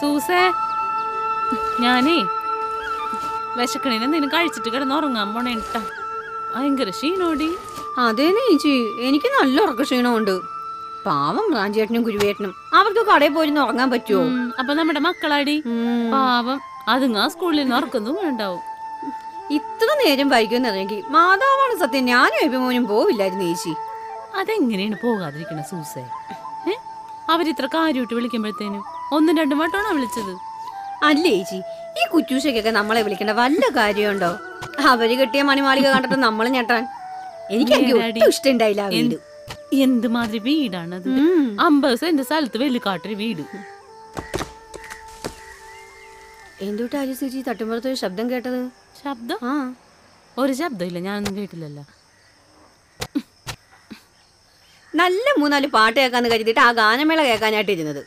സൂസേ ഞാനേ വിശക്കണേനെ എന്തെങ്കിലും കഴിച്ചിട്ട് കിടന്ന് ഉറങ്ങാൻ പോണേട്ടാ ഭയങ്കര ക്ഷീണോടി അതേനെ ചേച്ചി എനിക്ക് നല്ല ഉറക്ക ക്ഷീണമുണ്ട് പാവം റാഞ്ചേട്ടനും കുരുവേട്ടനും അവർക്ക് കടയിൽ പോയിരുന്ന് ഉറങ്ങാൻ പറ്റുമോ ഉം, അപ്പൊ നമ്മുടെ മക്കളാടി ഉം. പാവം അതുങ്ങ സ്കൂളിൽ നിന്ന് ഉറക്കൊന്നും ഉണ്ടാവും ഇത്ര നേരം വൈകുന്നതെങ്കിൽ മാതാവാണ് സത്യം ഞാനും എബിമോനും പോവില്ലായിരുന്നു ചേച്ചി അതെങ്ങനെയാണ് പോകാതിരിക്കണ സൂസേ ഏ അവരിത്ര കാര്യമായിട്ട് വിളിക്കുമ്പോഴത്തേനും ഒന്നും രണ്ടും വട്ടമാണോ വിളിച്ചത് അല്ലേ ചേച്ചി ഈ കുറ്റൂശയ്ക്കൊക്കെ നമ്മളെ വിളിക്കേണ്ട വല്ല കാര്യമുണ്ടോ അവര് കെട്ടിയ മണിമാളിക കണ്ടിട്ട് നമ്മൾ ഞെട്ടാൻ എനിക്ക് എനിക്ക് നേരാടി. ഒട്ടും ഇഷ്ടമുണ്ടായില്ല ആ വീട് എന്ത് മാതിരി വീടാണത് ഉം. അമ്പത് സെന്റ് സ്ഥലത്ത് വെള്ളിക്കാട്ടൊരു വീട് എന്തുട്ടാ ആര്യ ചേച്ചി തട്ടുമ്പുറത്ത് ഒരു ശബ്ദം കേട്ടത് ശബ്ദം ആ ഒരു ശബ്ദമില്ല ഞാനൊന്നും കേട്ടില്ലല്ലോ നല്ല മൂന്നാല് പാട്ട് കേൾക്കാന്ന് കരുതിയിട്ട് ആ ഗാനമേള കേൾക്കാനായിട്ട് ഇരുന്നത്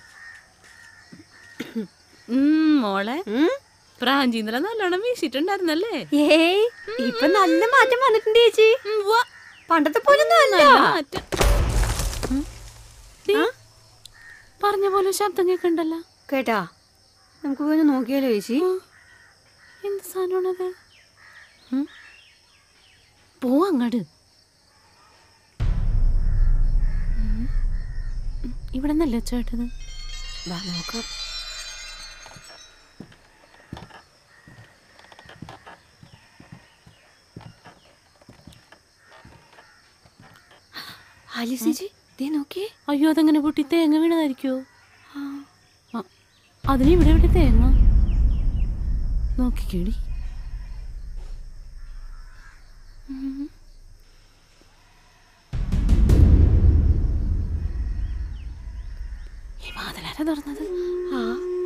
ഉം, മോളെ ഉം? പ്രാഞ്ചീന്ദ്ര നല്ലോണം വീശിട്ടുണ്ടായിരുന്നല്ലേ ഏയ് ഇപ്പൊ നല്ല മാറ്റം വന്നിട്ടുണ്ട് ചേച്ചി ഉം, ഉവ്വ. പണ്ടത്തെ പോലൊന്നും അല്ല നല്ല മാറ്റം. ഉം. ദേ, പറഞ്ഞ പോലെ ശബ്ദം കേൾക്കണ്ടല്ലോ കേട്ടാ നമുക്ക് പോയി ഒന്ന് നോക്കിയാലോ ചേച്ചി എന്ത് സാധനമാണത് ഉം? പോ അങ്ങട് ഉം. ഉം, ഇവിടെ നല്ല ചേട്ടത് വാ നോക്കാം ആര്യ ചേച്ചി ദേ നോക്കിയേ അയ്യോ അതെങ്ങനെ പൊട്ടി തേങ്ങ വീണതായിരിക്കോ ആ, അതിന് ഇവിടെ ഇവിടെ തേങ്ങ നോക്കിക്കേടി ഉം. ഈ വാതിലാരാ തുറന്നത് ആ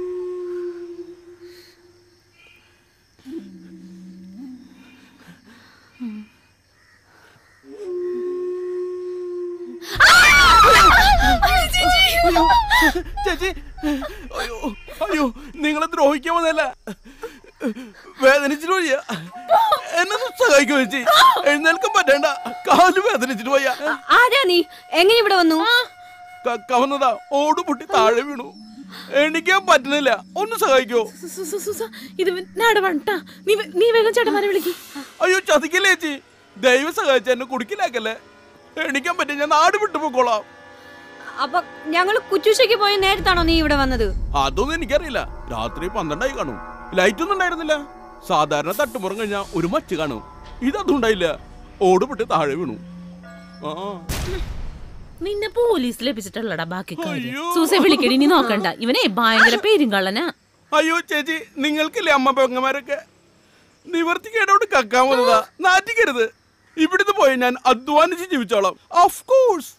ചേച്ചി അയ്യോ അയ്യോ നിങ്ങളെ ദ്രോഹിക്കാൻ വന്നല്ല വേദനിച്ചിട്ട് വയ്യ എന്നെ ഒന്ന് സഹായിക്കോ ചേച്ചി എഴുന്നേൽക്കാൻ പറ്റണ്ട കാല് വേദനിച്ചിട്ട് വയ്യ ആരാ നീ എങ്ങനെ ഇവിടെ വന്നു കവന്നതാ ഓട് പൊട്ടി താഴെ വീണു എണിക്കാൻ പറ്റുന്നില്ല ഒന്ന് സഹായിക്കോ സു- സു- സു- സു- സു. ഇത് നാടവണ്ടാ നീ വേ- നീ വേഗം ചേട്ടന്മാരെ വിളിക്ക് അയ്യോ ചതിക്കല്ലേ ചേച്ചി ദൈവം സഹായിച്ച എന്നെ കുടിക്കിലാക്കല്ലേ എണിക്കാൻ പറ്റിയ ഞാൻ നാട് വിട്ടു പോക്കോളാം അപ്പൊ ഞങ്ങള് കുറ്റൂശയ്ക്ക് പോയ നേരത്താണോ നീ ഇവിടെ വന്നത് അതൊന്നും എനിക്കറിയില്ല രാത്രി പന്ത്രണ്ടായി കാണും ലൈറ്റ് ഒന്നും ഉണ്ടായിരുന്നില്ല സാധാരണ തട്ടുമുറം കഴിഞ്ഞാൽ ഒരു മച്ച് കാണും ഇതൊന്നും ഉണ്ടായില്ല ഓട് പൊട്ടി താഴെ വീണു ആ നിന്നെ പോലീസ് ലഭിച്ചിട്ടുള്ളടാ ബാക്കി കാര്യം അയ്യോ. സൂസെ വിളിക്കടി നീ നോക്കണ്ട ഇവനെ ഭയങ്കര പേരുങ്കള്ളനാ അയ്യോ ചേച്ചി നിങ്ങൾക്കില്ലേ അമ്മ പെങ്ങന്മാരൊക്കെ നിവർത്തി കേട്ടോട്ട് കക്കാൻ വന്നതാ നാറ്റിക്കരുത് ഇവിടുന്ന് പോയി ഞാൻ അധ്വാനിച്ച് ജീവിച്ചോളാം ഓഫ് കോഴ്സ്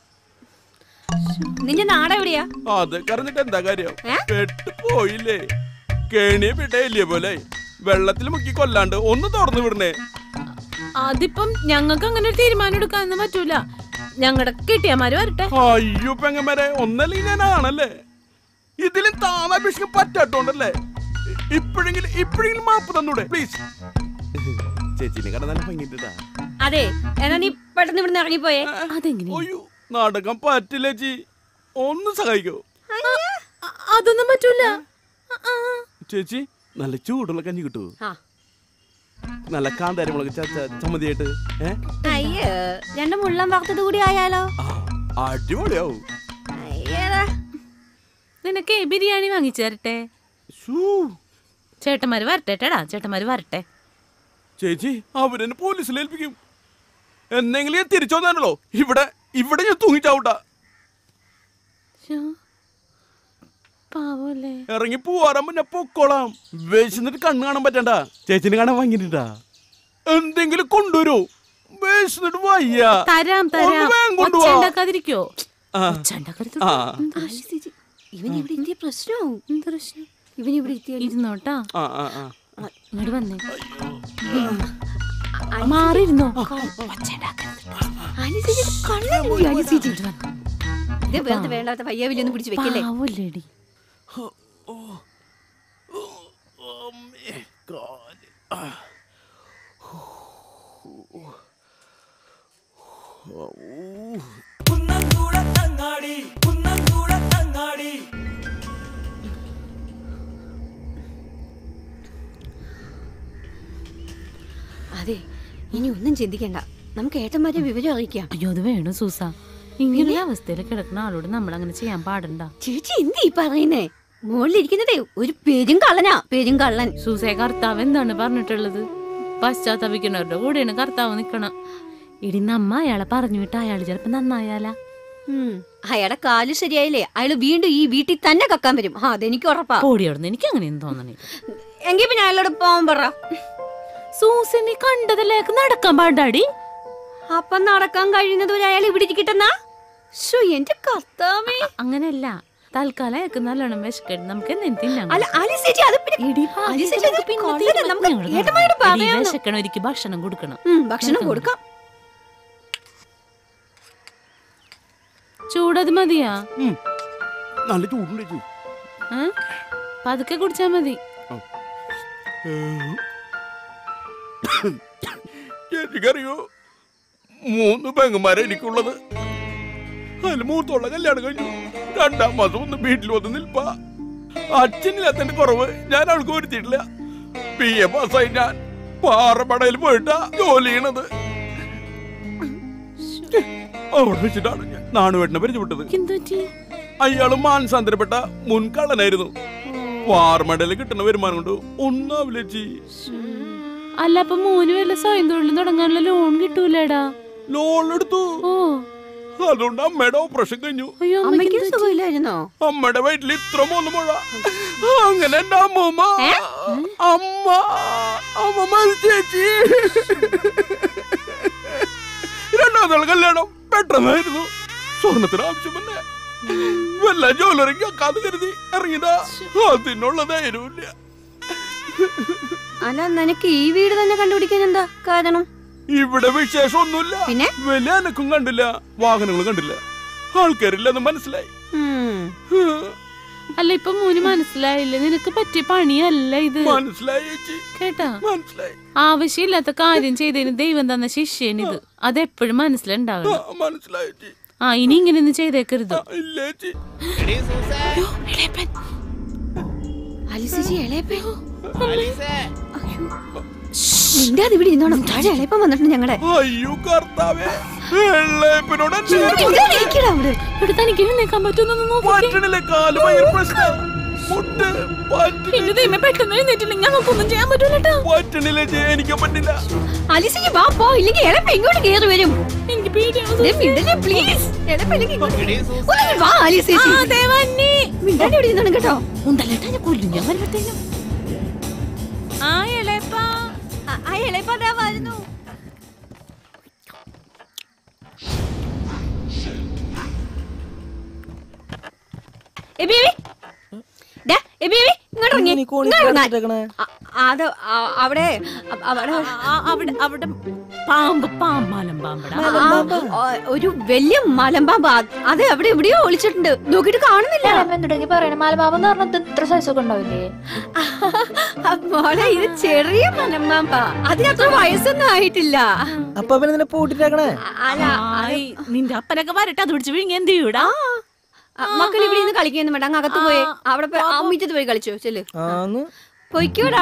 നിന്റെ നാട് എവിടെയാ അത് കറഞ്ഞിട്ട് എന്താ കാര്യം ഏ? പെട്ട് പോയില്ലേ കേണിയെ വിട്ടയില്ലേ പോലെ വെള്ളത്തിൽ മുക്കി കൊല്ലാണ്ട് ഒന്ന് തുറന്നു വിടണേ അതിപ്പം ഞങ്ങൾക്ക് അങ്ങനെ ഒരു തീരുമാനം എടുക്കാനൊന്നും പറ്റൂല ഞങ്ങളുടെ കെട്ടിയമാര് വരട്ടെ അയ്യോ പെങ്ങന്മാരെ ഒന്നല്ലെങ്കിൽ ഞാനാണല്ലേ ഇതിലും താമസിക്കാൻ പറ്റാത്തോണ്ടല്ലേ ഇപ്പോഴെങ്കിലും ഇപ്പോഴെങ്കിലും മാപ്പ് തന്നൂടെ പ്ലീസ് ചേച്ചിനെ കണ്ട നല്ല ഭംഗിട്ടാ അതെ എന്നാ നീ പെട്ടെന്ന് ഇവിടുന്ന് ഇറങ്ങിപ്പോയേ അതെങ്ങനെ അയ്യോ നാടകം പറ്റില്ല ചേച്ചി ഒന്ന് സഹായിക്കോ അതൊന്നും പറ്റൂല ആ, ആ. ചേച്ചി നല്ല ചൂടുള്ള കഞ്ഞി കിട്ടുമോ ആ നല്ല കാന്താരി മുളക് ചച്ച ചമ്മതിയായിട്ട് ഏ അയ്യോ രണ്ട് മുള്ളം വറുത്തത് കൂടി ആയാലോ ആ, അടിപൊളിയാവും അയ്യടാ നിനക്ക് ബിരിയാണി വാങ്ങിച്ചു തരട്ടെ ശ്ശൂ. ചേട്ടന്മാര് വരട്ടെ ടാ ചേട്ടന്മാര് വരട്ടെ ചേച്ചി അവരെന്നെ പോലീസിൽ ഏൽപ്പിക്കും എന്നെങ്കിലും ഞാൻ തിരിച്ചു വന്നാണല്ലോ ഇവിടെ ഇവിടെ ഞാൻ തൂങ്ങിച്ചാവൂട്ടാ ശ്ശോ. പാവല്ലേ ഇറങ്ങി പോവാറാൻ മുന്നേ പൊക്കോളാം വിശന്നിട്ട് കണ്ണ് കാണാൻ പറ്റണ്ട ചേച്ചിനെ കാണാൻ വാങ്ങിട്ടാ എന്തെങ്കിലും കൊണ്ടുവരൂ വിശന്നിട്ട് വയ്യ തരാം ഒന്ന് തരാം വേഗം കൊണ്ടുവാ. ഒച്ച ഉണ്ടാക്കാതിരിക്കോ ആ. ഒച്ച ഉണ്ടാക്കരുത്. ആ. എന്ത് പ്രശ്നം? ഇവൻ ഇവിടെ എത്തിയ പ്രശ്നവും എന്ത് പ്രശ്നം ഇവൻ ഇവിടെ എത്തിയ ഇരുന്നോട്ടാ ആ ആ ആ ഇങ്ങോട്ട് വന്നേ മാറിയിരുന്നോ ഒച്ച ഉണ്ടാക്കരുത്. ഇങ്ങോട്ട് വന്നോ. വെറുതെ വേണ്ടാത്ത പയ്യാവിലൊന്നും പിടിച്ച് വെക്കല്ലേ പാവല്ലേടി അമ്മേ, കാല്. ആ. ഊ. അതെ ഇനി ഒന്നും ചിന്തിക്കണ്ട നമുക്ക് ഏട്ടന്മാരെ വിവരം അറിയിക്കാം അയ്യോ അത് വേണം സൂസ ഇങ്ങനൊരു അവസ്ഥയിൽ കിടക്കുന്ന ആളോട് നമ്മൾ അങ്ങനെ ചെയ്യാൻ പാടണ്ട ചേച്ചി എന്ത് ഈ പറയുന്നേ മുകളിലിരിക്കുന്നതേ ഒരു പെരും കള്ളനാ പെരും കള്ളൻ സൂസയെ കർത്താവ് എന്താണ് പറഞ്ഞിട്ടുള്ളത് പശ്ചാത്തപിക്കുന്നവരുടെ കൂടെയാണ് കർത്താവ് നിക്കണം ഇടി നമ്മ അയാളെ പറഞ്ഞു വിട്ട് അയാൾ ചിലപ്പോ നന്നായാലാ ഉം. അയാളുടെ കാല് ശരിയായില്ലേ അയാള് വീണ്ടും ഈ വീട്ടിൽ തന്നെ കക്കാൻ വരും ആ അതെനിക്ക് ഉറപ്പാ കോടിയോടുന്ന് എനിക്ക് അങ്ങനെയൊന്നും തോന്നണേ എങ്കി പിന്നെ അയാളോട് പോവാൻ പറ സൂസനെ കണ്ടതിലേക്ക് നടക്കാൻ പാടാടി അപ്പൊ നടക്കാൻ കഴിയുന്നത് വരെ അയാൾ ഇവിടെ ഇരിക്കട്ടെന്നാ ശോ എന്റെ കർത്താവേ അങ്ങനെയല്ല തൽക്കാലം അയാൾക്ക് നല്ലോണം വിശക്കട്ട് നമുക്ക് എന്തെങ്കിലും തിന്നാം അല്ല ആലിസ് ചേച്ചി അത് പിന്നെ എടി, ആലിസ് ചേച്ചി അത് പിന്നെ കൊല്ലണ്ട, തീരുമാനം നമുക്ക് ഞങ്ങള് ഏട്ടന്മാരോട് കാണാം. എടി, പറയാം വിശക്കണം ഒരിക്കൽ ഭക്ഷണം കൊടുക്കണം ഉം, ഭക്ഷണം കൊടുക്കാം ചൂടത് മതിയാ ഉം. നല്ല ചൂടുണ്ട് ചേച്ചി ഏ? പതുക്കെ കുടിച്ചാ മതി ചേച്ചിക്കറിയോ മൂന്ന് പെങ്ങന്മാരെ എനിക്കുള്ളത് അതിൽ മൂത്തോളം കല്യാണം കഴിഞ്ഞു രണ്ടാം മാസം ഒന്ന് വീട്ടിൽ വന്ന് നിൽപ്പ അച്ഛനില്ലാത്തതിന്റെ കുറവ് ഞാൻ അവൾക്ക് വരുത്തിയിട്ടില്ല പി എ പാസ്സായി ഞാൻ പാറമടയിൽ പോയിട്ടാ ജോലി ചെയ്യണത് അവിടെ വെച്ചിട്ടാണ് ഞാൻ നാണുവേട്ടനെ പരിചയപ്പെട്ടത് എന്തുപറ്റി അയാള് മാനസാന്തരപ്പെട്ട മുൻകള്ളനായിരുന്നു വാർമടയിൽ കിട്ടുന്ന വരുമാനം കൊണ്ട് ഒന്നാവില്ല ചേച്ചി അല്ല അപ്പൊ മൂന്ന് വല്ല സ്വയം തൊഴിൽ തുടങ്ങാനുള്ള ലോൺ കിട്ടൂലേടാ ലോൺ എടുത്തു ഓ അതുകൊണ്ട് അമ്മയുടെ ഓപ്പറേഷൻ കഴിഞ്ഞു അയ്യോ അമ്മയ്ക്ക് അമ്മയ്ക്ക് എന്ത് പറ്റി? സുഖമില്ലായിരുന്നോ അമ്മയുടെ വയറ്റിൽ ഇത്ര മൂന്ന് മുഴ അങ്ങനെ എന്റെ അമ്മൂമ്മ അമ്മ അമ്മ മരിച്ചേച്ചി രണ്ടാമത്തെ കല്യാണം പെട്ടെന്നായിരുന്നു സ്വർണത്തിന് ആവശ്യം തന്നെ വല്ല ജോലറിക്ക് അക്കാതെ കരുതി ഇറങ്ങിയതാ അതിനുള്ള ധൈര്യമില്ല അല്ല നിനക്ക് ഈ വീട് തന്നെ കണ്ടുപിടിക്കാൻ എന്താ കാരണം ഇവിടെ വിശേഷം ഒന്നുമില്ല പിന്നെ? വലിയ അനക്കും കണ്ടില്ല വാഹനങ്ങൾ കണ്ടില്ല ആൾക്കാരില്ലെന്ന് മനസ്സിലായി ഉം. അല്ല ഇപ്പൊ മൂന്ന് മനസ്സിലായില്ലേ നിനക്ക് പറ്റിയ പണിയല്ല ഇത് മനസ്സിലായി ചേച്ചി കേട്ടാ മനസ്സിലായി ആവശ്യമില്ലാത്ത കാര്യം ചെയ്തതിന് ദൈവം തന്ന ശിഷ്യനിത് അതെപ്പോഴും ആ, മനസ്സിലുണ്ടാകണം മനസ്സിലായി ചേച്ചി ആ ഇനി ഇങ്ങനെയൊന്നും ചെയ്തേക്കരുത് ആ, ഇല്ല ചേച്ചി ആലിസ് ചേച്ചി ഇളയപ്പൻ അയ്യോ. നിന്റെ അത് ഇവിടെ ഇരുന്നോണം താഴെ ഇളയപ്പൻ വന്നിട്ടുണ്ട് ഞങ്ങളുടെ അയ്യോ കർത്താവേ വെള്ളയപ്പനോട് എന്നെ ഇരിക്കടാ അവിടെ ഇവിടെ തനിക്ക് നിൽക്കാൻ പറ്റുമെന്നൊന്ന് നോക്കി പറ്റണില്ല കാല് ഭയങ്കര പ്രശ്നം മുട്ട് പറ്റ- എന്റെ ദൈവം പെട്ടെന്ന് എഴുന്നേറ്റില്ലെങ്കിൽ ഞങ്ങൾക്കൊന്നും ചെയ്യാൻ പറ്റൂലട്ടോ പറ്റണില്ല ചേച്ചി എനിക്ക് പറ്റില്ല ആലിസ് ചേച്ചി വാ പോ ഇല്ലെങ്കിൽ ഇളയപ്പൻ ഇങ്ങോട്ട് കയറി വരും എനിക്ക് പേടിയാവുന്നു ദേ, മിണ്ടല്ലേ പ്ലീസ് ഇളയപ്പൻ ഇല്ലെങ്കിൽ ഇങ്ങോട്ട് ഒന്ന് വാ ആലിസ് ചേച്ചി ആ, ദേവന്നി. മിണ്ടാണ്ട് ഇവിടെ ഇരുന്നോണം കേട്ടോ ഉണ്ടല്ലേട്ടാ ഞാൻ കൊല്ലും ഞാൻ വരുമ്പത്തേനും ആ ഇളയപ്പാ ആ- ആ ഇളയപ്പൻ ദാ വരുന്നു എബി എബി ദാ, എബി എബി ഇങ്ങോട്ട് ഇറങ്ങി നീ കോണി ഇങ്ങോട്ട് ഇറങ്ങാൻ. കിടക്കണേ? അ- അത് അ- അവിടെ അ- അവിടെ ആ, അവിടെ അവിടെ പാമ്പ് പാമ്പാലം പാമ്പടാ ആ, ആ, ഒരു വലിയ മലമ്പാമ്പ് അത് അത് അവിടെ എവിടെയോ ഒളിച്ചിട്ടുണ്ട് നോക്കിട്ട് കാണുന്നില്ല തുടങ്ങി പറയണ മാലമാവെന്ന് പറഞ്ഞത് ഇത്ര സൈസ് ഒക്കെ ഉണ്ടാവില്ലേ ആ, മോളെ ഇത് ചെറിയ മലമ്പാമ്പാ അതിനത്ര വയസ്സൊന്നും ആയിട്ടില്ല അപ്പൊ അവനെ നിന്നെ പൂട്ടിട്ടേക്കണേ അ- അല്ല ആയ്, നിന്റെ അപ്പനൊക്കെ വരട്ടെ അത് പിടിച്ച് വിഴുങ്ങി എന്ത് ചെയ്യൂടാ ആ, മക്കൾ ഇവിടെ നിന്ന് കളിക്കുന്നു വേണ്ട അങ്ങ് അകത്ത് പോയി അവിടെ പോയി ആ മുറ്റത്ത് പോയി കളിച്ചോ ചെല്ല് ആന്ന് പൊയ്ക്കോടാ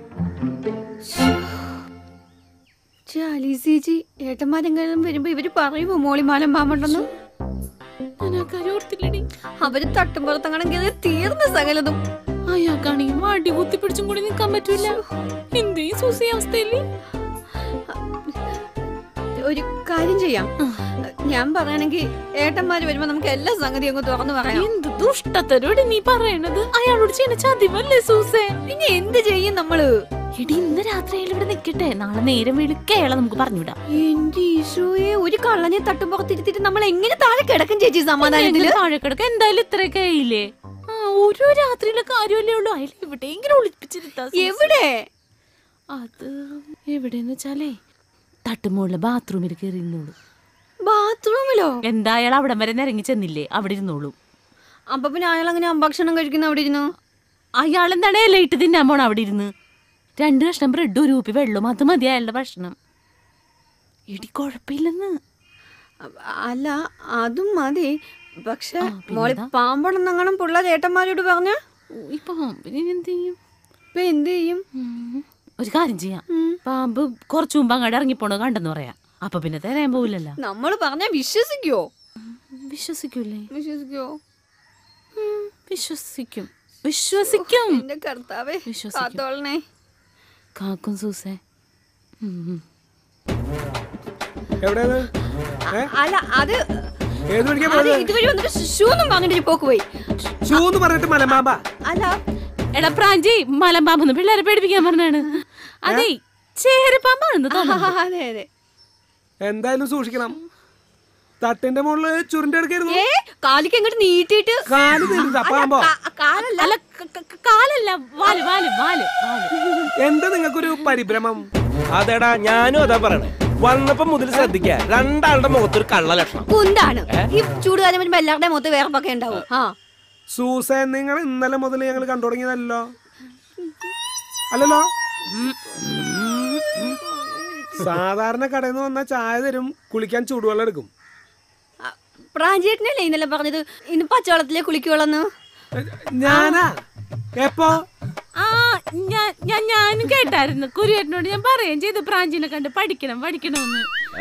ചാലീസേച്ചി ഏട്ടന്മാരെങ്കിലും വരുമ്പോ ഇവര് പറയുമോ മോളി മാലം പാമ്പുണ്ടെന്ന് ഞാൻ ആ കാര്യം ഓർത്തില്ലടി അവര് തട്ടുമ്പുറത്തങ്ങണെങ്കിൽ തീർന്ന സകലതും അയാൾക്കാണെങ്കിൽ വടി കുത്തി പിടിച്ചും കൂടി നിൽക്കാൻ പറ്റൂല എന്തേ സൂസി അവസ്ഥയില് ഒരു കാര്യം ചെയ്യാം ഞാൻ പറയണെങ്കി ഏട്ടന്മാര് വരുമ്പോ നമുക്ക് എല്ലാ സംഗതിയും അങ്ങ് തുറന്നു പറയാം എന്ത് ദുഷ്ടത്തരോട് നീ പറയണത് അയാളോട് ചെയ്യുന്ന ചതിവല്ലേ സൂസേ പിന്നെ എന്ത് ചെയ്യും നമ്മള് എടി ഇന്ന് രാത്രി അയാൾ ഇവിടെ നിൽക്കട്ടെ നാളെ നേരം വെളുക്കെ അയാളെ നമുക്ക് പറഞ്ഞുവിടാം എന്റെ ഈശോയെ ഒരു കള്ളനെ തട്ടുമ്പുറത്തിരുത്തിട്ട് നമ്മൾ എങ്ങനെ താഴെ കിടക്കും ചേച്ചി സമാധാനത്തില് എങ്ങനെ താഴെ കിടക്ക എന്തായാലും ഇത്രയൊക്കെ ആയില്ലേ ആ ഒരു രാത്രിയിലെ കാര്യമല്ലേ ഉള്ളൂ അയാൾ എവിടെയെങ്കിലും ഒളിപ്പിച്ചിരുത്താ സൂസേ. എവിടെ അത് എവിടെന്ന് വെച്ചാലേ തട്ടുമുള്ള ബാത്റൂമിൽ കയറി ഇരുന്നോളൂ ബാത്റൂമിലോ എന്താ അയാൾ അവിടം വരെ ഇറങ്ങി ചെന്നില്ലേ അവിടെ ഇരുന്നോളൂ അപ്പൊ പിന്നെ അയാൾ അങ്ങനെ ഭക്ഷണം കഴിക്കുന്ന അവിടെ ഇരുന്നു അയാൾ എന്താണ് ഇലയിട്ട് തിന്നാൻ പോണ അവിടെ ഇരുന്ന് രണ്ട് കഷ്ണം ബ്രെഡ് ഒരു കുപ്പി വെള്ളവും അത് മതി അയാളുടെ ഭക്ഷണം ഇടി കുഴപ്പമില്ലെന്ന് അ- അല്ല അതും മതി പക്ഷെ ആ, പിന്നെന്താ? മോളി പാമ്പണെന്നങ്ങനെ പിള്ള ചേട്ടന്മാരോട് പറഞ്ഞ ഓ, ഇപ്പൊ പിന്നെ എന്ത് ചെയ്യും ഇപ്പൊ എന്ത് ചെയ്യും ഉം. ഒരു കാര്യം ചെയ്യാം പാമ്പ് കുറച്ചു മുമ്പ് അങ്ങോട്ട് ഇറങ്ങിപ്പോണത് കണ്ടെന്ന് പറയാം അപ്പൊ പിന്നെ തരാൻ പോവില്ലല്ലോ നമ്മൾ പറഞ്ഞാ വിശ്വസിക്കോ വിശ്വസിക്കൂലേ വിശ്വസിക്കോ ഉം, വിശ്വസിക്കും വിശ്വസിക്കും എന്റെ കർത്താവേ വിശ്വസിക്കും. കാത്തോളണേ കാക്കും സൂസേ ഉം. എവിടെയാണ് അല്ല അത് ഏത് മണിക്കാ അത് പോയത് ഇതുവഴി വന്നിട്ട് ഷൂന്നും വാങ്ങിട്ട് ഒരു പോക്ക് പോയി ഷൂ എന്ന് പറഞ്ഞിട്ട് മലമാമ്പ അല്ല എടാ പ്രാഞ്ചി മലമ്പാമ്പെന്ന് പിള്ളേരെ പേടിപ്പിക്കാൻ പറഞ്ഞാണ് അതെ ചേരപ്പാമ്പാണെന്ന് ആ, തോന്നുന്നു അതെ അതെ എന്തായാലും സൂക്ഷിക്കണം തട്ടിന്റെ മുകളില് ചുരുണ്ട എടുക്കായിരുന്നു ഏ കാലിക്ക് അങ്ങോട്ട് നീട്ടിയിട്ട് കാല് നീണ്ടു പാമ്പോ കാ- കാലല്ല അല്ല ക- ക- ക- കാലല്ല വാല് വാല് വാല് വാല് എന്താ നിങ്ങൾക്കൊരു പരിഭ്രമം അതെടാ ഞാനും അതാ പറയണേ വന്നപ്പോ മുതൽ ശ്രദ്ധിക്ക രണ്ടാളുടെ മുഖത്തൊരു കള്ള ലക്ഷണം കുന്താണ് ഈ ചൂടുകാലം വരുമ്പോ എല്ലാവരുടെ മുഖത്ത് വേർപ്പൊക്കെ ഉണ്ടാവും ആ സൂസൻ നിങ്ങൾ ഇന്നലെ മുതൽ ഞങ്ങൾ കണ്ടു തുടങ്ങിയതല്ലോ അല്ലല്ലോ സാധാരണ കടയിൽ നിന്ന് വന്ന ചായ തരും കുളിക്കാൻ ചൂടുവെള്ളം എടുക്കും ആ, പ്രാഞ്ചേട്ടനല്ലേ ഇന്നലെ പറഞ്ഞത് ഇന്ന് പച്ചവെള്ളത്തിലേ കുളിക്കുള്ളന്ന് ഞാനാ എപ്പോ ആ ഞാൻ ഞാൻ ഞാനും കേട്ടായിരുന്നു കുരിയേട്ടനോട് ഞാൻ പറയുകയും ചെയ്തു പ്രാഞ്ചിനെ കണ്ട് പഠിക്കണം പഠിക്കണമെന്ന്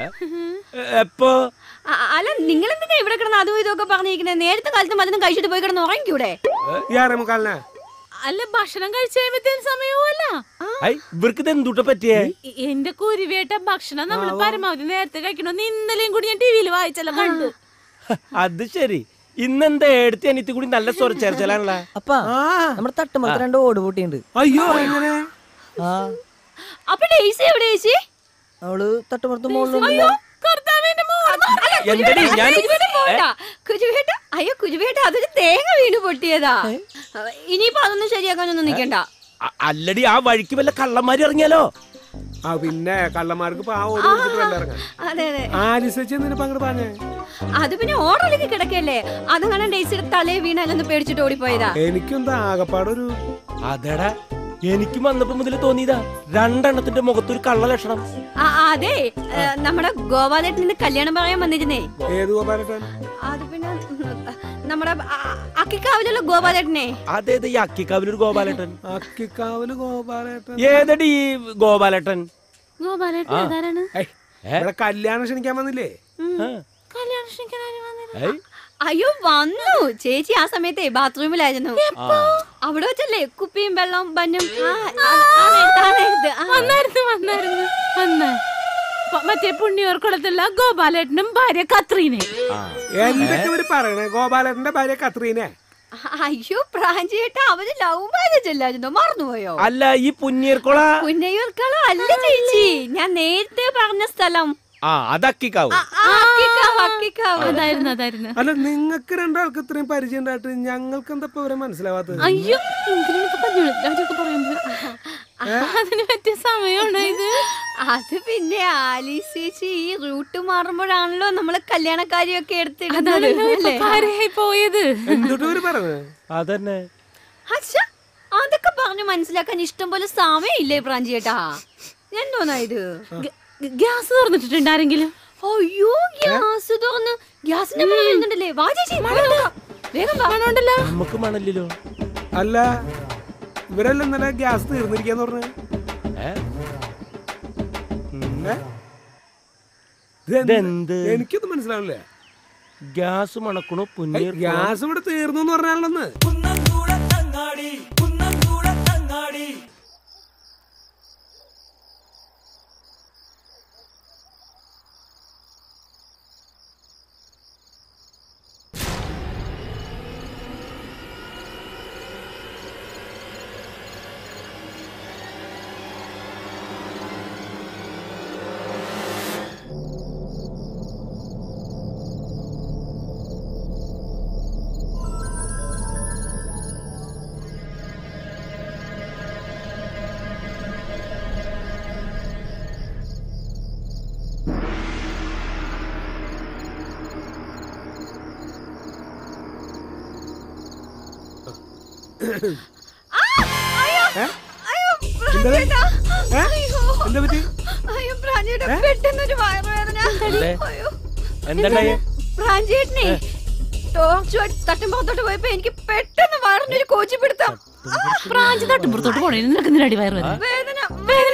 എപ്പോ അല്ല നിങ്ങൾ എന്തിനാ ഇവിടെ കിടന്ന് അതും ഇതൊക്കെ പറഞ്ഞിരിക്കുന്നത് നേരത്തെ കാലത്ത് മരുന്നും കഴിച്ചിട്ട് പോയി കിടന്ന് ഉറങ്ങിക്കൂടെ ഈ ആറേമുക്കാലിനാ അല്ല ഭക്ഷണം കഴിച്ചു കഴിയുമ്പത്തേന് സമയവുമല്ല ഐ ഇവർക്ക് ഇത് എന്തുട്ട പറ്റിയേ എ- എന്റെ കുരുവേട്ട ഭക്ഷണം നമ്മൾ പരമാവധി നേരത്തെ കഴിക്കണമെന്ന് ഇന്നലെയും കൂടി ഞാൻ ടിവിയിൽ വായിച്ചല്ലോ കണ്ടു ഹ, അത് ശരി ഇന്നെന്താ എടുത്ത് അനിയത്തി കൂടി നല്ല സ്വരച്ചേർച്ചലാണല്ലോ അപ്പാ ആ നമ്മുടെ തട്ടുമ്പത്ത് രണ്ട് ഓട് പൊട്ടിയുണ്ട് അയ്യോ എങ്ങനെ ആ അപ്പൊ ഡേസി എവിടെ ചേച്ചി അവള് തട്ടുമ്പുറത്ത് മുകളിലുണ്ട് അയ്യോ കർത്താവിന്റെ മോള്. എന്തടി ഞാൻ കുരുവേട്ട പോണ്ട. കുരുവേട്ട അയ്യോ കുരുവേട്ട അതൊരു തേങ്ങ വീണ് പൊട്ടിയതാ ഇനിയിപ്പോ അതൊന്നും ശരിയാക്കാനൊന്നും നിക്കണ്ട അ- അല്ലടി ആ വഴിക്ക് വല്ല കള്ളന്മാര് ഇറങ്ങിയാലോ ആ പിന്നെ കള്ളന്മാർക്ക് പാവം ഓടി പിടിച്ചിട്ട് വല്ല ഇറങ്ങാൻ അതെ അതെ ആലിസച്ച് എന്തിനാ അങ്ങോട്ട് പറഞ്ഞേ അത് പിന്നെ ഓടലേക്ക് കിടക്കല്ലേ അതങ്ങനെ ഡേസിയുടെ തലയെ വീണല്ലെന്ന് പേടിച്ചിട്ട് ഓടിപ്പോയതാ എനിക്കെന്താ ആകപ്പാടൊരു അതെടാ എനിക്കും വന്നപ്പോ മുതൽ തോന്നിയതാ രണ്ടെണ്ണത്തിന്റെ മുഖത്തൊരു കള്ള ലക്ഷണം ആ, അതെ ഏ, നമ്മുടെ ഗോപാലേട്ടന് കല്യാണം പറയാൻ വന്നിരുന്നേ ഏത് ഗോപാലട്ടൻ അത് പിന്നെ നമ്മുടെ ആ- അക്കിക്കാവിലുള്ള ഗോപാലേട്ടനെ അതേത് ഈ അക്കിക്കാവിലൊരു ഗോപാലേട്ടൻ അക്കിക്കാവില് ഗോപാലേട്ടൻ ഏതടി ഈ ഗോപാലേട്ടൻ ഗോപാലേട്ടൻ ഏതാരാണ് ഏയ്, ഇവിടെ കല്യാണം ക്ഷണിക്കാൻ വന്നില്ലേ ആ. കല്യാണം ക്ഷണിക്കാൻ ആരും വന്നില്ല. ഏയ്, അയ്യോ വന്നു ചേച്ചി ആ സമയത്തെ ബാത്റൂമിലായിരുന്നു അവിടെ വെച്ചല്ലേ കുപ്പിയും വെള്ളവും ബന്നും ആ, ആ, ആ നേരത്ത്, ആ നേരത്ത്, ആ. വന്നായിരുന്നു വന്നായിരുന്നു വന്ന മറ്റേ പുണ്യവർക്കുളത്തുള്ള ഗോപാലേട്ടനും ഭാര്യ കത്രീനെ എന്തൊക്കെ ഇവര് പറയണേ ഗോപാലേട്ടന്റെ ഭാര്യ കത്രീനെ അയ്യോ പ്രാഞ്ചേട്ട അവര് ലവ് മാരേജ് അല്ലായിരുന്നോ മറന്നുപോയോ അല്ല ഈ പുന്നീർക്കൊള പുന്നയൂർക്കള അല്ല ചേച്ചി ഞാൻ നേരത്തെ പറഞ്ഞ സ്ഥലം ആ അത് അക്കിക്കാവ് ആ, ആ, അക്കിക്കാവ്, അക്കിക്കാവ്. അതായിരുന്നു അതായിരുന്നു അല്ല നിങ്ങൾക്ക് രണ്ടാൾക്ക് ഇത്രയും പരിചയം ഉണ്ടായിട്ട് ഞങ്ങൾക്ക് എന്താ ഇപ്പൊ ഇവരെ മനസ്സിലാവാത്തത് അയ്യോ എന്തിനൊക്കെ പറഞ്ഞു രാജൊക്കെ പറയുമ്പോ അതിന് പറ്റിയ സമയമാണോ ഇത് അത് പിന്നെ ആലീസ് ചേച്ചി ഈ റൂട്ട് മാറുമ്പോഴാണല്ലോ നമ്മള് കല്യാണക്കാരിയൊക്കെ എടുത്തിടുന്നത് അതാണല്ലോ ഇപ്പൊ അല്ലേ? കാര്യമായി പോയത് എന്തുട്ട് ഇവര് പറഞ്ഞത് അതന്നെ അച്ഛ അതൊക്കെ പറഞ്ഞു മനസ്സിലാക്കാൻ ഇഷ്ടം പോലെ സമയമില്ലേ പ്രാഞ്ചിയേട്ടാ എന്തോന്നാ ഇത് ഗ- ഗ- ഗ്യാസ് തുറന്നിട്ടിട്ടുണ്ട് ആരെങ്കിലും അയ്യോ ഗ്യാസ് തുറന്ന് ഗ്യാസിന്റെ മണം വരുന്നുണ്ടല്ലേ വാ ചേച്ചി മണം നോക്കാം. വേഗം വാ മണമുണ്ടല്ലോ നമുക്ക് മണലില്ലോ അല്ല ഇവരെല്ലാം ഇന്നലെ ഗ്യാസ് തീർന്നിരിക്കാന്ന് പറഞ്ഞു ഏ? ഇതെന്ത്? ഇതെന്ത്? എനിക്കൊന്നും മനസ്സിലാവില്ല ഗ്യാസ് മണക്കണു പുന്നീർ ഗ്യാസ് ഇവിടെ തീർന്നു എന്ന് പറഞ്ഞാലെന്ന് ഏ? അയ്യോ എന്താ? പ്രാഞ്ചേട്ടാ ഏ? അയ്യോ എന്താ പറ്റി അയ്യോ പ്രാഞ്ചേട്ടാ പെട്ടെന്നൊരു വയറുവേദന എന്തേ? അയ്യോ എന്താണ്ടായേ പ്രാഞ്ചേട്ടനെ ടോർച്ചുമായിട്ട് തട്ടുമ്പുറത്തോട്ട് പോയപ്പോ എനിക്ക് പെട്ടെന്ന് വയറിനൊരു കോച്ചിപ്പിടുത്തം പ്രാഞ്ചി തട്ടുമ്പുറത്തോട്ട് പോണേ നിനക്ക് എന്തിനാടി വയറ് വരുന്നത് വേദന വേദന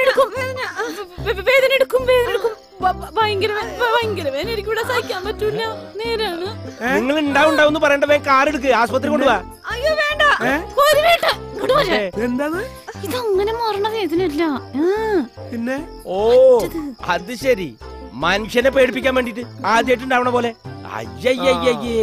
ഭയങ്കര വേ- ഭയങ്കര വേദന എനിക്ക് ഇവിടെ സഹിക്കാൻ പറ്റൂല നേരാണ് നിങ്ങൾ ഉണ്ടാവും ഉണ്ടാവും പറയണ്ട വേഗം കാർ എടുക്ക് ആസ്പത്രി കൊണ്ടുപോവാ അയ്യോ വേണ്ട ഒരു വേട്ട ഇങ്ങോട്ട് വരെ എന്താണ് ഇതങ്ങനെ മാറണ വേദനയല്ല ആ. പിന്നെ ഓ അത് ശരി മനുഷ്യനെ പേടിപ്പിക്കാൻ വേണ്ടിട്ട് ആദ്യമായിട്ടുണ്ടാവണ പോലെ അയ്യയ്യയ്യേ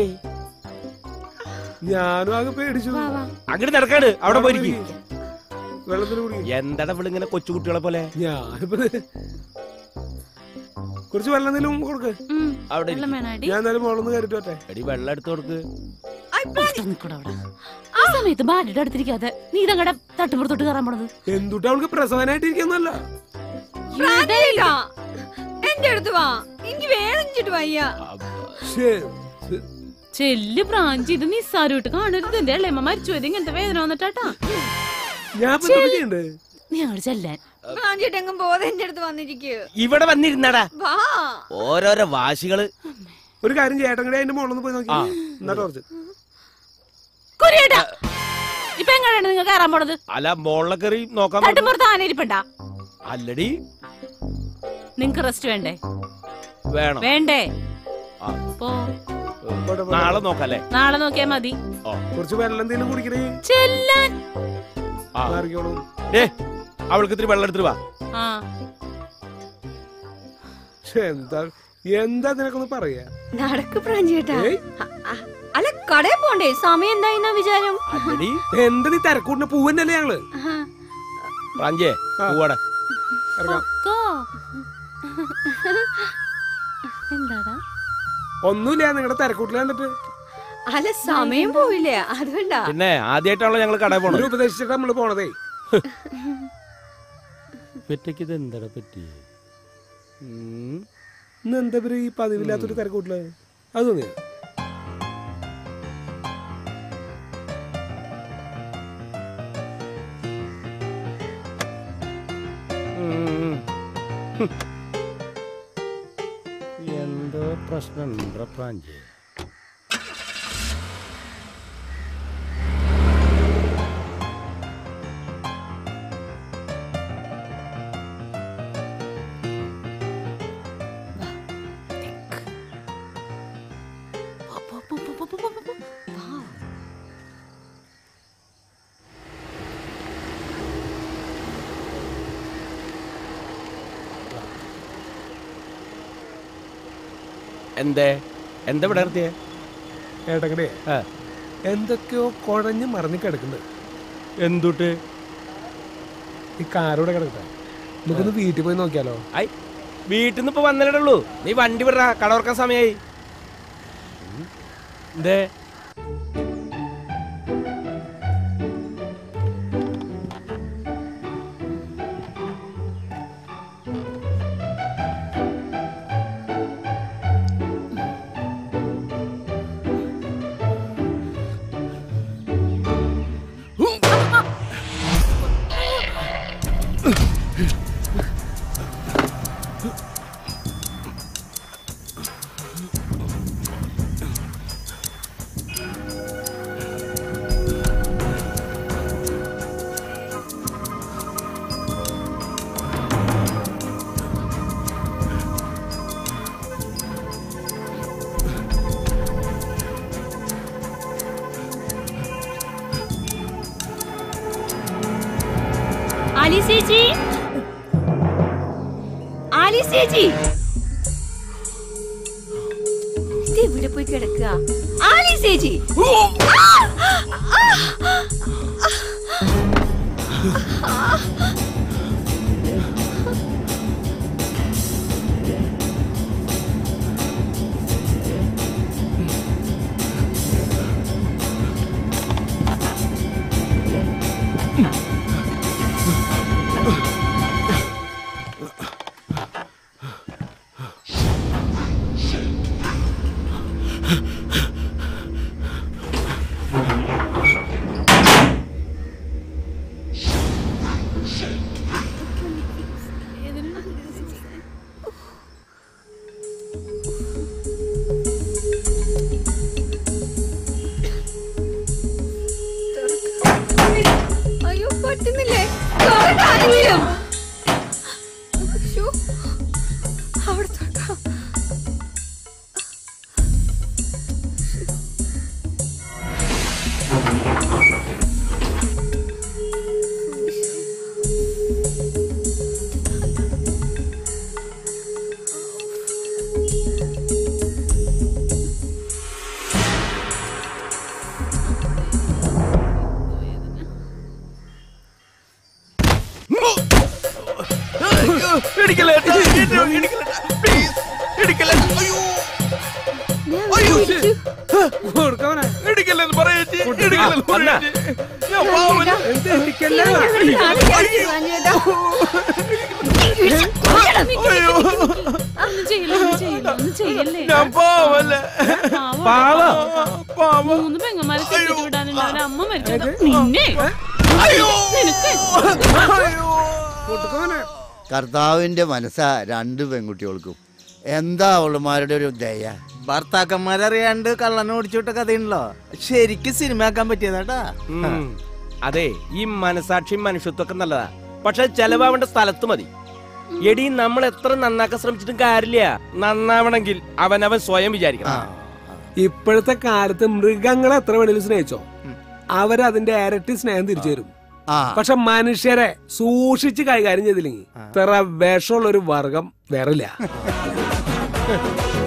ഞാനും ആകെ പേടിച്ചു അങ്ങോട്ട് നടക്കാട് അവിടെ പോയിരിക്കും വെള്ളത്തിന് കുടി എന്താ ഇങ്ങനെ കൊച്ചുകുട്ടികളെ പോലെ ഞാനിപ്പോ ഇത് കുറച്ച് വെള്ളം എന്തെങ്കിലും കൊടുക്ക് ഉം. അവിടെ വെള്ളം ഇരിക്ക്. വേണാടി ഞാൻ എന്തായാലും മോളൊന്ന് കയറിട്ട് വട്ടെ എടി വെള്ളം എടുത്ത് കൊടുക്ക് നിക്കടാ അവിടെ ആ സമയത്ത് ഭാര്യയുടെ അടുത്തിരിക്കാതെ നീ ഇതങ്ങടെ തട്ടുമ്പുറത്തോട്ട് കയറാൻ പോണത് എന്തുട്ട് അവൾക്ക് പ്രസവനായിട്ട് ഇരിക്കുന്നല്ല പ്രാഞ്ചേട്ടാ, എന്റെ അടുത്ത് വാ എനിക്ക് വേദനിച്ചിട്ട് വയ്യ ചെല്ല് പ്രാഞ്ചി ഇത് നിസ്സാരമായിട്ട് കാണരുത് എന്റെ ഇളയമ്മ മരിച്ചു പോയത് ഇങ്ങനത്തെ വേദന വന്നിട്ടാട്ടാ ഞാൻ ഇപ്പൊ എന്താ ചെയ്യണ്ടേ നീ അങ്ങോട്ട് ചെല്ലാൻ പ്രാഞ്ചേട്ട് എങ്ങും പോതെ എന്റെ അടുത്ത് വന്നിരിക്കൂ ഇവിടെ വന്നിരുന്നടാ വാ ഓരോരോ വാശികള് ഒരു കാര്യം ചേട്ടൻ കൂടെ അതിന്റെ മോളൊന്ന് പോയി നോക്കി എന്നാ ടോർച്ച് കുരിയേട്ടാ ഇപ്പൊ എങ്ങനെയാണ് നിങ്ങൾ കയറാൻ പോണത് അല്ല മോളിലെ കയറി നോക്കാൻ പറ്റും. തട്ടുമ്പുറത്ത് ആന ഇരിപ്പണ്ട അല്ലടി നിങ്ങക്ക് റെസ്റ്റ് വേണ്ടേ വേണം വേണ്ടേ ആ. പോ നാളെ നോക്കല്ലേ നാളെ നോക്കിയാ മതി കുറച്ച് വെള്ളം എന്തെങ്കിലും കുടിക്കണേ ചെല്ലാൻ ആ മാറിക്കോളും ഏ അവൾക്ക് ഇത്തിരി വെള്ളം എടുത്തിട്ട് വാ ആ ശ്ശെ, എന്താ എന്താ നിനക്കൊന്ന് പറയാ നടക്ക് പ്രാഞ്ചേട്ടാ ഏയ്. അ- അ- അല്ല കടയിൽ പോണ്ടേ സമയം എന്തായിന്നാ വിചാരം അല്ലടി എന്താ നീ തിരക്കൂട്ടിന പൂവന്നല്ലേ ഞങ്ങള് ആഹാ. പ്രാഞ്ചേ ആ. പോവാടെ ഇറങ്ങാം പൊക്കോ. എന്താടാ ഒന്നുമില്ല നിങ്ങളുടെ തിരക്കൂട്ടിൽ കണ്ടിട്ട് അല്ല സമയം പോയില്ലേ അതുകൊണ്ടാ പിന്നെ ആദ്യമായിട്ടാണല്ലോ ഞങ്ങൾ കടയിൽ ഒരു പോണത് ഉപദേശിച്ചിട്ട് നമ്മള് പോണതേ പെറ്റയ്ക്ക് ഇത് എന്താ പറ്റി ഇന്ന് എന്താ പേര് ഈ പതിവില്ലാത്തൊരു തിരക്കൂട്ടില് അത് തോന്നിയ എന്തോ പ്രശ്നം പ്രാഞ്ചേ പോ, പോ, പോ, പോ, പോ, പോ, പോ, പോ. വാ. എന്തേ എന്താ ഇവിടെ നിർത്തിയേ ഏട്ടങ്ങടെ ആ. എന്തൊക്കെയോ കുഴഞ്ഞ് മറിഞ്ഞ് കിടക്കുന്നുണ്ട് എന്തുട്ട് ഈ കാരോടെ കിടക്കട്ടെ നമുക്കൊന്ന് വീട്ടിൽ പോയി നോക്കിയാലോ ഐ വീട്ടിൽ നിന്ന് ഇപ്പൊ വന്നിട്ടേ ഉള്ളൂ നീ വണ്ടി വിടറ കട തുറക്കാൻ സമയായി ഉം. എന്തേ ആലി ചേച്ചി ആലി ചേച്ചി ഇത് എവിടെ പോയി കിടക്കുക ആലി ചേച്ചി പ്ലീസ് ഇടിക്കല്ല അയ്യോ അയ്യോ കൊടുക്കവനെ ഇടിക്കല്ലെന്ന് പറയാ ചേച്ചി ഇടിക്കല്ലെന്ന് പറയാ ചേച്ചി. ഞാൻ പാവമല്ല എന്ത് ഇടിക്കല്ലേ അയ്യോ ഒന്നും ചെയ്യില്ല ഒന്നും ചെയ്യില്ല ഒന്നും ചെയ്യല്ലേ ഞാൻ പാവമല്ല പാവ പാവം മൂന്ന് പെങ്ങന്മാരെ കെട്ടിട്ട് വിടാനുള്ള ഒരു അമ്മ മരിച്ചത് നിന്നെ അയ്യോ നിനക്ക് അയ്യോ കൊടുക്കവനെ കർത്താവിന്റെ മനസ്സാ രണ്ട് പെൺകുട്ടികൾക്കും എന്താ അവളുമാരുടെ ഒരു ദയ ഭർത്താക്കന്മാരറിയാണ്ട് കള്ളനെ ഓടിച്ചുവിട്ട കഥയുണ്ടല്ലോ ശരിക്കും സിനിമയാക്കാൻ പറ്റിയതാട്ടാ ഉം. അതെ ഈ മനസാക്ഷിയും മനുഷ്യത്വമൊക്കെ നല്ലതാ പക്ഷെ ചെലവാവേണ്ട സ്ഥലത്ത് മതി എടി നമ്മൾ എത്ര നന്നാക്കാൻ ശ്രമിച്ചിട്ടും കാര്യമില്ല നന്നാവണമെങ്കിൽ അവനവൻ സ്വയം വിചാരിക്കണം ഇപ്പോഴത്തെ കാലത്ത് മൃഗങ്ങളെ എത്ര വേണേലും സ്നേഹിച്ചോ അവരതിന്റെ ഇരട്ടി സ്നേഹം തിരിച്ചു തരും ആ പക്ഷെ മനുഷ്യരെ സൂക്ഷിച്ച് കൈകാര്യം ചെയ്തില്ലെങ്കിൽ ഇത്ര വിഷമുള്ള ഒരു വർഗം വേറില്ല